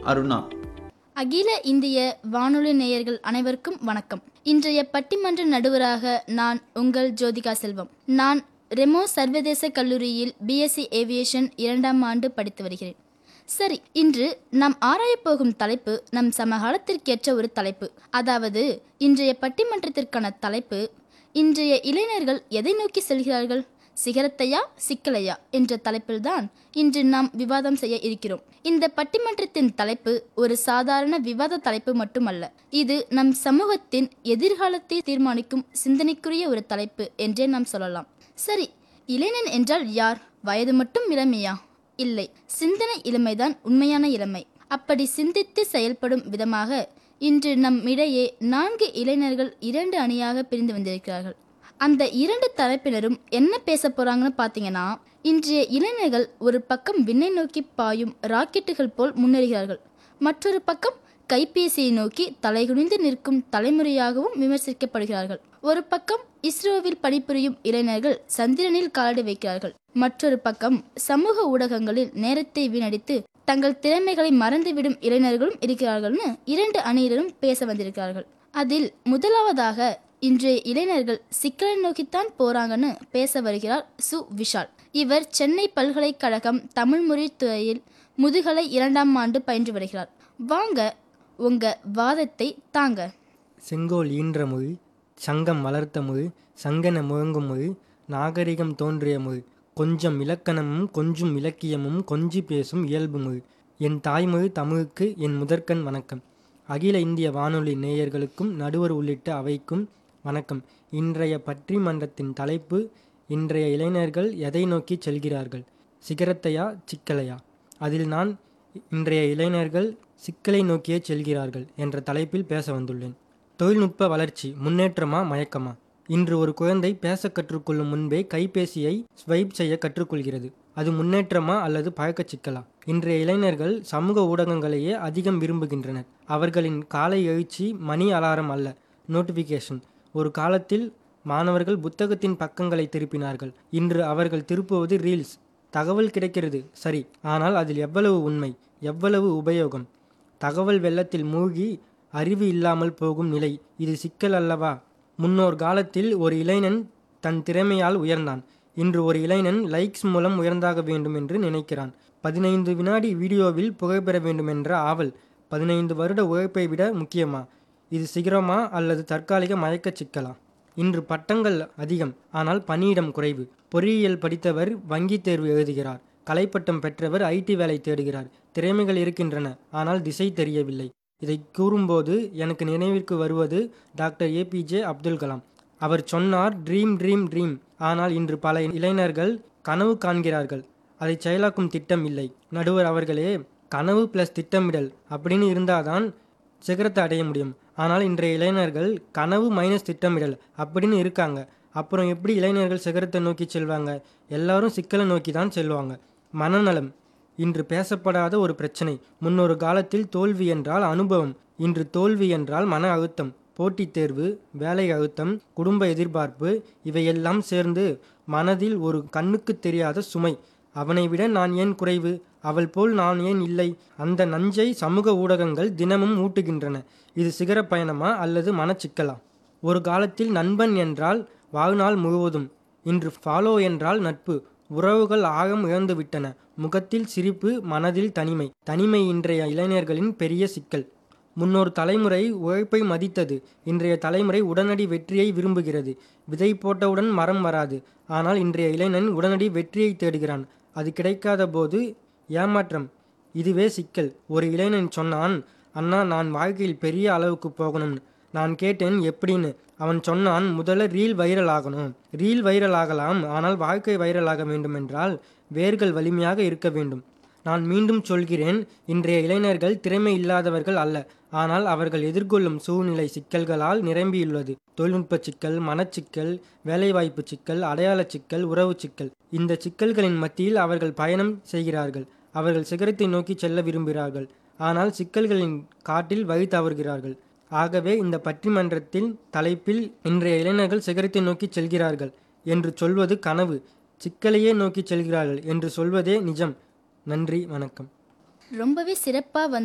அருணா அகில இந்திய வானொலி நேயர்கள் அனைவருக்கும் வணக்கம் இன்றைய பட்டிமன்ற நடுவராக நான் உங்கள் ஜோதிகா செல்வம் நான் ரெமோ சர்வதேச கல்லூரியில் பிஎஸ்சி ஏவியேஷன் இரண்டாம் ஆண்டு படித்து வருகிறேன் சரி இன்று நாம் ஆராயப் போகும் தலைப்பு நம் சமகாலத்திற்கேற்ற ஒரு தலைப்பு அதாவது இன்றைய பட்டிமன்றத்திற்கான தலைப்பு இன்றைய இளைஞர்கள் எதை நோக்கி செல்கிறார்கள் சிகரத்தையா சிக்கலையா என்ற தலைப்பில்தான் இன்று நாம் விவாதம் செய்ய இருக்கிறோம் இந்த பட்டிமன்றத்தின் தலைப்பு ஒரு சாதாரண விவாத தலைப்பு மட்டுமல்ல இது நம் சமூகத்தின் எதிர்காலத்தை தீர்மானிக்கும் சிந்தனைக்குரிய ஒரு தலைப்பு என்றே நாம் சொல்லலாம் சரி இளைஞன் என்றால் யார் வயது மட்டும் இளமையா இல்லை சிந்தனை இளமைதான் உண்மையான இளமை அப்படி சிந்தித்து செயல்படும் விதமாக இன்று நம் இடையே நான்கு இளைஞர்கள் இரண்டு அணியாக பிரிந்து வந்திருக்கிறார்கள் அந்த இரண்டு தரப்பினரும் என்ன பேச போறாங்கன்னு பார்த்தீங்கன்னா இன்றைய இளைஞர்கள் ஒரு பக்கம் விண்ணை நோக்கி பாயும் ராக்கெட்டுகள் போல் முன்னேறுகிறார்கள் மற்றொரு பக்கம் கைபேசியை நோக்கி தலைகுனிந்து நிற்கும் தலைமுறையாகவும் விமர்சிக்கப்படுகிறார்கள் ஒரு பக்கம் இஸ்ரோவில் பணிபுரியும் இளைஞர்கள் சந்திரனில் காலடி வைக்கிறார்கள் மற்றொரு பக்கம் சமூக ஊடகங்களில் நேரத்தை வீணடித்து தங்கள் திறமைகளை மறந்துவிடும் இளைஞர்களும் இருக்கிறார்கள்னு இரண்டு அணியினரும் பேச வந்திருக்கிறார்கள் அதில் முதலாவதாக இன்றைய இளைஞர்கள் சிக்கலை நோக்கித்தான் போறாங்கன்னு பேச வருகிறார் சு விஷால் இவர் சென்னை பல்கலைக்கழகம் தமிழ் மொழி துறையில் முதுகலை இரண்டாம் ஆண்டு பயின்று வருகிறார் வாங்க உங்க வாதத்தை தாங்க செங்கோல் ஈன்ற மொழி சங்கம் வளர்த்த மொழி சங்கன முழங்கும் மொழி நாகரிகம் தோன்றிய மொழி கொஞ்சம் இலக்கணமும் கொஞ்சம் இலக்கியமும் கொஞ்சி பேசும் இயல்பு மொழி என் தாய்மொழி தமிழுக்கு என் முதற்கண் வணக்கம் அகில இந்திய வானொலி நேயர்களுக்கும் நடுவர் உள்ளிட்ட அவைக்கும் வணக்கம் இன்றைய பட்டிமன்றத்தின் தலைப்பு இன்றைய இளைஞர்கள் எதை நோக்கி செல்கிறார்கள் சிகரத்தையா சிக்கலையா அதில் நான் இன்றைய இளைஞர்கள் சிக்கலை நோக்கியே செல்கிறார்கள் என்ற தலைப்பில் பேச வந்துள்ளேன் தொழில்நுட்ப வளர்ச்சி முன்னேற்றமா மயக்கமா இன்று ஒரு குழந்தை பேச கற்றுக்கொள்ளும் முன்பே கைபேசியை ஸ்வைப் செய்ய கற்றுக்கொள்கிறது அது முன்னேற்றமா அல்லது பழக்கச் சிக்கலா இன்றைய இளைஞர்கள் சமூக ஊடகங்களையே அதிகம் விரும்புகின்றனர் அவர்களின் காலை எழுச்சி மணி அலாரம் அல்ல நோட்டிஃபிகேஷன் ஒரு காலத்தில் மாணவர்கள் புத்தகத்தின் பக்கங்களை திருப்பினார்கள் இன்று அவர்கள் திருப்புவது ரீல்ஸ் தகவல் கிடைக்கிறது சரி ஆனால் அதில் எவ்வளவு உண்மை எவ்வளவு உபயோகம் தகவல் வெள்ளத்தில் மூழ்கி அறிவு இல்லாமல் போகும் நிலை இது சிக்கல் அல்லவா முன்னோர் காலத்தில் ஒரு இளைஞன் தன் திறமையால் உயர்ந்தான் இன்று ஒரு இளைஞன் லைக்ஸ் மூலம் உயர்ந்தாக வேண்டும் என்று நினைக்கிறான் பதினைந்து வினாடி வீடியோவில் புகைப்பெற வேண்டும் என்ற ஆவல் பதினைந்து வருட உழைப்பை விட முக்கியமா இது சிகரமா அல்லது தற்காலிக மயக்கச் சிக்கலா இன்று பட்டங்கள் அதிகம் ஆனால் பணியிடம் குறைவு பொறியியல் படித்தவர் வங்கி தேர்வு எழுதுகிறார் கலைப்பட்டம் பெற்றவர் ஐடி வேலை தேடுகிறார் திறமைகள் இருக்கின்றன ஆனால் திசை தெரியவில்லை இதை கூறும்போது எனக்கு நினைவிற்கு வருவது டாக்டர் ஏபிஜே அப்துல் கலாம் அவர் சொன்னார் ட்ரீம் ட்ரீம் ட்ரீம் ஆனால் இன்று பல இளைஞர்கள் கனவு காண்கிறார்கள் அதை செயலாக்கும் திட்டம் இல்லை நடுவர் அவர்களே கனவு பிளஸ் திட்டமிடல் அப்படின்னு இருந்தாதான் சிகரத்தை அடைய முடியும் ஆனால் இன்றைய இளைஞர்கள் கனவு மைனஸ் திட்டமிடல் அப்படின்னு இருக்காங்க அப்புறம் எப்படி இளைஞர்கள் சிகரத்தை நோக்கி செல்வாங்க எல்லாரும் சிக்கலை நோக்கி தான் செல்வாங்க மனநலம் இன்று பேசப்படாத ஒரு பிரச்சனை முன்னொரு காலத்தில் தோல்வி என்றால் அனுபவம் இன்று தோல்வி என்றால் மன அழுத்தம் போட்டித் தேர்வு வேலை அழுத்தம் குடும்ப எதிர்பார்ப்பு இவையெல்லாம் சேர்ந்து மனதில் ஒரு கண்ணுக்கு தெரியாத சுமை அவனை விட நான் ஏன் குறைவு அவள் போல் நான் ஏன் இல்லை அந்த நஞ்சை சமூக ஊடகங்கள் தினமும் ஊட்டுகின்றன இது சிகர பயணமா அல்லது மனச்சிக்கலா ஒரு காலத்தில் நண்பன் என்றால் வாழ்நாள் முழுவதும் இன்று ஃபாலோ என்றால் நட்பு உறவுகள் ஆழம் இழந்து விட்டன முகத்தில் சிரிப்பு மனதில் தனிமை தனிமை இன்றைய இளைஞர்களின் பெரிய சிக்கல் முன்னொரு தலைமுறை உழைப்பை மதித்தது இன்றைய தலைமுறை உடனடி வெற்றியை விரும்புகிறது விதை போட்டவுடன் மரம் வராது ஆனால் இன்றைய இளைஞன் உடனடி வெற்றியை தேடுகிறான் அது கிடைக்காத போது ஏமாற்றம் இதுவே சிக்கல் ஒரு இளைஞன் சொன்னான் அண்ணா நான் வாழ்க்கையில் பெரிய அளவுக்கு போகணும்னு நான் கேட்டேன் எப்படின்னு அவன் சொன்னான் முதல்ல ரீல் வைரல் ஆகணும் ரீல் வைரல் ஆகலாம் ஆனால் வாழ்க்கை வைரல் ஆக வேண்டுமென்றால் வேர்கள் வலிமையாக இருக்க வேண்டும் நான் மீண்டும் சொல்கிறேன் இன்றைய இளைஞர்கள் திறமை இல்லாதவர்கள் அல்ல ஆனால் அவர்கள் எதிர்கொள்ளும் சூழ்நிலை சிக்கல்களால் நிரம்பியுள்ளது தொழில்நுட்ப சிக்கல் மனச்சிக்கல் வேலைவாய்ப்பு சிக்கல் அடையாள சிக்கல் உறவு சிக்கல் இந்த சிக்கல்களின் மத்தியில் அவர்கள் பயணம் செய்கிறார்கள் அவர்கள் சிகரத்தை நோக்கி செல்ல விரும்புகிறார்கள் ஆனால் சிக்கல்களின் காட்டில் வழி தவறுகிறார்கள் ஆகவே இந்த பட்டிமன்றத்தில் தலைப்பில் இன்றைய இளைஞர்கள் சிகரத்தை நோக்கி செல்கிறார்கள் என்று சொல்வது கனவு சிக்கலையே நோக்கி செல்கிறார்கள் என்று சொல்வதே நிஜம் நன்றி வணக்கம் ரொம்பவே சிறப்பாக வந்து